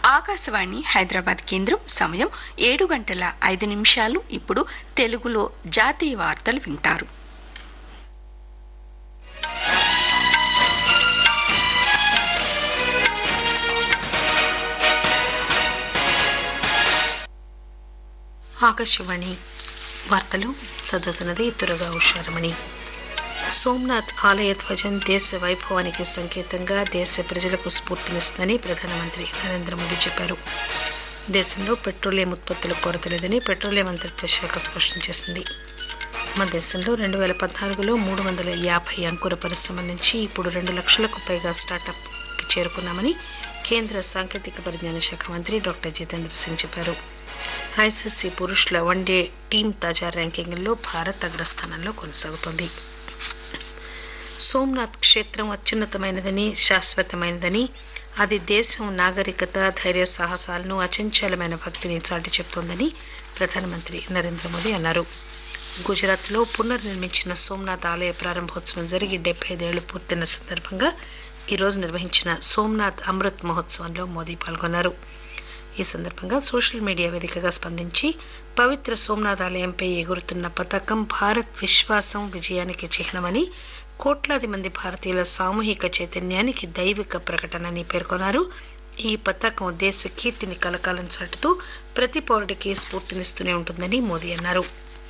ఆకాశవాణి హైదరాబాద్ కేంద్రం సమయం ఏడు గంటల ఐదు నిమిషాలు ఇప్పుడు తెలుగులో జాతీయ వార్తలు వింటారు ఆకాశవాణి వార్తలు చదువుతున్నది తురగా ఉషారమణి సోమనాథ్ ఆలయ ధ్వజం దేశ వైభవానికి సంకేతంగా దేశ ప్రజలకు స్ఫూర్తినిస్తుందని ప్రధానమంత్రి నరేంద్ర మోదీ చెప్పారు దేశంలో పెట్రోలియం ఉత్పత్తుల కొరత లేదని పెట్రోలియం మంత్రిత్వ శాఖ స్పష్టం చేసింది మన దేశంలో రెండు వేల పద్నాలుగులో మూడు వందల యాభై అంకుర పరిశ్రమల నుంచి ఇప్పుడు రెండు లక్షలకు పైగా స్టార్టప్ చేరుకున్నామని కేంద్ర సాంకేతిక పరిజ్ఞాన శాఖ మంత్రి డాక్టర్ జితేంద్ర సింగ్ చెప్పారు ఐసీసీ పురుషుల వన్డే టీం తాజా ర్యాంకింగ్లో భారత్ అగ్రస్థానంలో కొనసాగుతోంది సోమనాథ్ క్షేత్రం అత్యున్నతమైనదని శాశ్వతమైనదని అది దేశం నాగరికత ధైర్య సాహసాలను అచంచలమైన భక్తిని చాటి చెప్తోందని ప్రధానమంత్రి నరేంద్ర మోదీ అన్నారు గుజరాత్ లో పునర్నిర్మించిన సోమనాథ్ ఆలయ ప్రారంభోత్సవం జరిగి డెబ్బై ఐదేళ్లు పూర్తయిన సందర్భంగా ఈ రోజు నిర్వహించిన సోమనాథ్ అమృత్ మహోత్సవంలో మోదీ పాల్గొన్నారు ఈ సందర్భంగా సోషల్ మీడియా వేదికగా స్పందించి పవిత్ర సోమనాథ్ ఆలయంపై ఎగురుతున్న పతాకం భారత్ విశ్వాసం విజయానికి చిహ్నమని కోట్లాది మంది భారతీయుల సామూహిక చైతన్యానికి దైవిక ప్రకటనని పేర్కొన్నారు ఈ పతాకం దేశ కీర్తిని కలకాలం చాటుతూ ప్రతి పౌరుడికి స్ఫూర్తినిస్తూనే ఉంటుందని మోదీ అన్నారు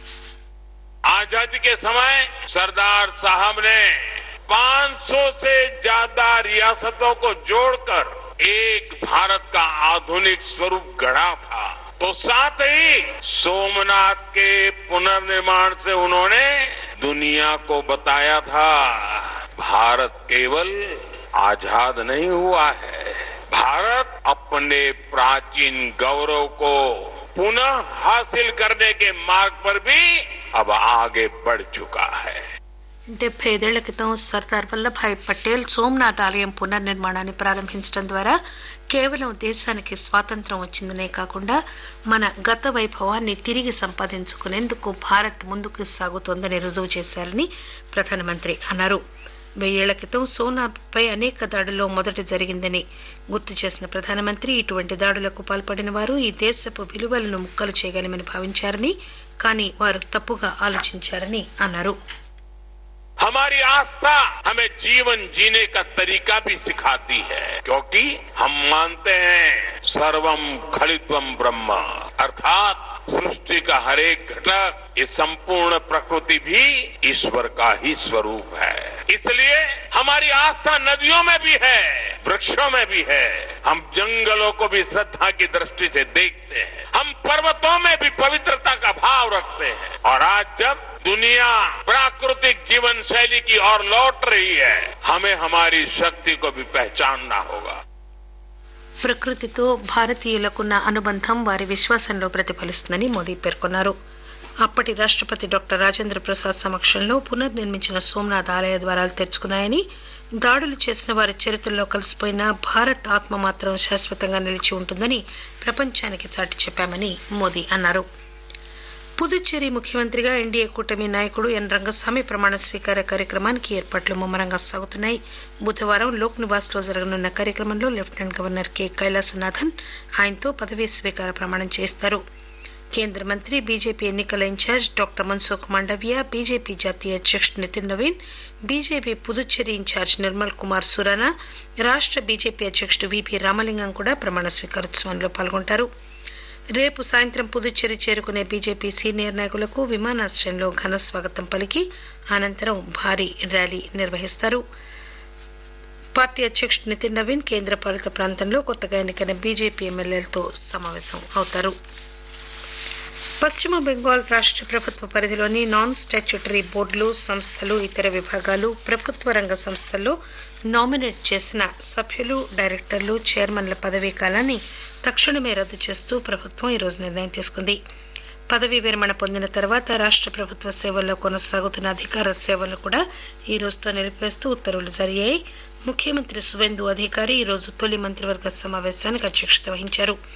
आजादी के समय सरदार साहब ने 500 से ज्यादा रियासतों को जोड़कर एक भारत का आधुनिक स्वरूप गढ़ा था तो साथ ही सोमनाथ के पुनर्निर्माण से उन्होंने दुनिया को बताया था भारत केवल आजाद नहीं हुआ है भारत अपने प्राचीन गौरव को पुनः हासिल करने के मार्ग पर भी अब आगे बढ़ चुका है డెబ్బై ఐదేళ్ల క్రితం సర్దార్ వల్లభాయ్ పటేల్ సోమనాథ్ ఆలయం పునర్నిర్మాణాన్ని ప్రారంభించడం ద్వారా కేవలం దేశానికి స్వాతంత్ర్యం వచ్చిందనే కాకుండా మన గత వైభవాన్ని తిరిగి సంపాదించుకునేందుకు భారత్ ముందుకు సాగుతోందని రుజువు చేశారని ప్రధానమంత్రి అన్నారు వెయ్యేళ్ల క్రితం సోనాపై అనేక దాడుల్లో మొదటి జరిగిందని గుర్తు చేసిన ప్రధానమంత్రి ఇటువంటి దాడులకు పాల్పడిన వారు ఈ దేశపు విలువలను ముక్కలు చేయగలమని భావించారని కానీ వారు తప్పుగా ఆలోచించారని అన్నారు हमारी आस्था हमें जीवन जीने का तरीका भी सिखाती है क्योंकि हम मानते हैं सर्वम खलित्वम ब्रह्म अर्थात सृष्टि का हर एक घटक ये संपूर्ण प्रकृति भी ईश्वर का ही स्वरूप है इसलिए हमारी आस्था नदियों में भी है वृक्षों में भी है हम जंगलों को भी श्रद्धा की दृष्टि से देखते हैं हम पर्वतों में भी पवित्रता का भाव रखते हैं और आज जब दुनिया प्राकृतिक जीवन शैली की ओर लौट रही है हमें हमारी शक्ति को भी पहचानना होगा ప్రకృతితో భారతీయులకున్న అనుబంధం వారి విశ్వాసంలో ప్రతిఫలిస్తుందని మోదీ పేర్కొన్నారు అప్పటి రాష్టపతి డాక్టర్ రాజేంద్ర ప్రసాద్ సమక్షంలో పునర్నిర్మించిన సోమనాథ్ ఆలయ ద్వారాలు తెరుచుకున్నాయని దాడులు చేసిన వారి చరిత్రలో కలిసిపోయిన భారత్ ఆత్మ మాత్రం శాశ్వతంగా నిలిచి ఉంటుందని ప్రపంచానికి చాటి చెప్పామని మోదీ అన్నారు పుదుచ్చేరి ముఖ్యమంత్రిగా ఎన్డీఏ కూటమి నాయకుడు ఎన్ రంగస్వామి ప్రమాణ స్వీకార కార్యక్రమానికి ఏర్పాట్లు ముమ్మరంగా సాగుతున్నాయి బుధవారం లోక్ నివాస్ లో జరగనున్న కార్యక్రమంలో లెఫ్టినెంట్ గవర్నర్ కె కైలాసనాథన్ ఆయనతో పదవీ స్వీకార ప్రమాణం చేస్తారు కేంద్ర మంత్రి బీజేపీ ఎన్నికల incharge doctor Mansukh Mandaviya BJP జాతీయ అధ్యక్షుడు నితిన్ నవీన్ బీజేపీ పుదుచ్చేరి ఇన్ఛార్జ్ నిర్మల్ కుమార్ సురానా రాష్ట బీజేపీ అధ్యక్షుడు విపి రామలింగం కూడా ప్రమాణ స్వీకారోత్సవంలో పాల్గొంటారు రేపు సాయంత్రం పుదుచ్చేరి చేరుకునే బీజేపీ సీనియర్ నాయకులకు విమానాశ్రయంలో ఘన స్వాగతం పలికి అనంతరం భారీ ర్యాలీ నిర్వహిస్తారు పార్టీ అధ్యక్షుడు నితిన్ నవీన్ కేంద్ర పాలిత ప్రాంతంలో కొత్తగా ఎన్నికైన బీజేపీ ఎమ్మెల్యేలతో సమావేశం అవుతారు పశ్చిమ బెంగాల్ రాష్ట ప్రభుత్వ పరిధిలోని నాన్ స్టాచ్యూటరీ బోర్డులు సంస్థలు ఇతర విభాగాలు ప్రభుత్వ రంగ సంస్థల్లో నామినేట్ చేసిన సభ్యులు డైరెక్టర్లు చైర్మన్ల పదవీ కాలాన్ని తక్షణమే రద్దు చేస్తూ ప్రభుత్వం ఈరోజు నిర్ణయం తీసుకుంది పదవీ విరమణ పొందిన తర్వాత రాష్ట ప్రభుత్వ సేవల్లో కొనసాగుతున్న అధికార సేవలు కూడా ఈ రోజుతో నిలిపివేస్తూ ఉత్తర్వులు జారీ అయ్యాయి ముఖ్యమంత్రి సువేందు అధికారి ఈ రోజు తొలి మంత్రివర్గ సమావేశానికి అధ్యక్షత వహించారు